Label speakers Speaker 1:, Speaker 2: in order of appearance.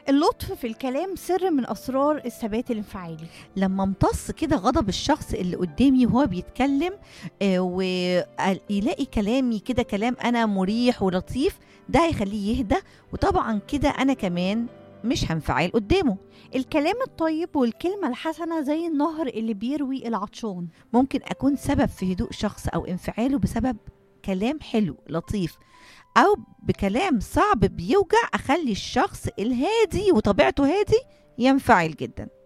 Speaker 1: اللطف في الكلام سر من اسرار الثبات الانفعالي
Speaker 2: لما امتص كده غضب الشخص اللي قدامي وهو بيتكلم آه، ويلاقي كلامي كده كلام انا مريح ولطيف ده هيخليه يهدى وطبعا كده انا كمان مش هنفعل قدامه
Speaker 1: الكلام الطيب والكلمه الحسنه زي النهر اللي بيروي العطشان
Speaker 2: ممكن اكون سبب في هدوء شخص او انفعاله بسبب كلام حلو لطيف او بكلام صعب بيوجع اخلي الشخص الهادي وطبيعته هادي ينفعل جدا